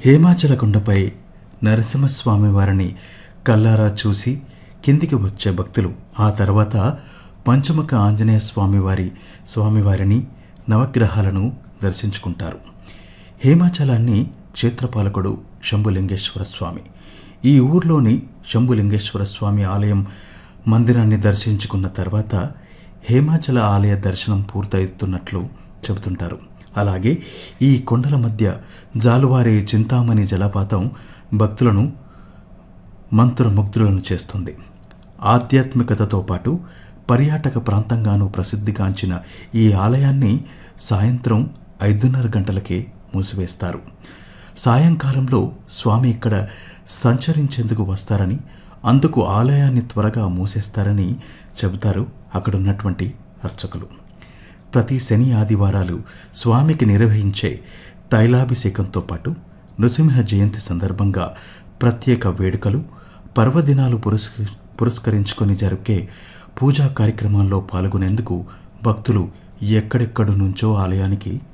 హేమాచల కొండపై నరసింహస్వామి వారిని కల్లారా చూసి కిందికి వచ్చే భక్తులు ఆ తర్వాత పంచముఖ ఆంజనేయ స్వామివారి స్వామివారిని నవగ్రహాలను దర్శించుకుంటారు హేమాచలాన్ని క్షేత్రపాలకుడు శంభులింగేశ్వర స్వామి ఈ ఊర్లోని శంభులింగేశ్వర స్వామి ఆలయం మందిరాన్ని దర్శించుకున్న తర్వాత హేమాచల ఆలయ దర్శనం పూర్తవుతున్నట్లు చెబుతుంటారు అలాగే ఈ కొండల మధ్య జాలువారే చింతామణి జలపాతం భక్తులను మంత్రముగ్ధులను చేస్తుంది ఆధ్యాత్మికతతో పాటు పర్యాటక ప్రాంతంగానూ ప్రసిద్ధిగాంచిన ఈ ఆలయాన్ని సాయంత్రం ఐదున్నర గంటలకే మూసివేస్తారు సాయంకాలంలో స్వామి ఇక్కడ సంచరించేందుకు వస్తారని అందుకు ఆలయాన్ని త్వరగా మూసేస్తారని చెబుతారు అక్కడున్నటువంటి అర్చకులు ప్రతి శని ఆదివారాలు స్వామికి నిర్వహించే తైలాభిషేకంతో పాటు నృసింహ జయంతి సందర్భంగా ప్రత్యేక వేడుకలు పర్వదినాలు పురస్క పురస్కరించుకొని జరిగే పూజా కార్యక్రమాల్లో పాల్గొనేందుకు భక్తులు ఎక్కడెక్కడి నుంచో ఆలయానికి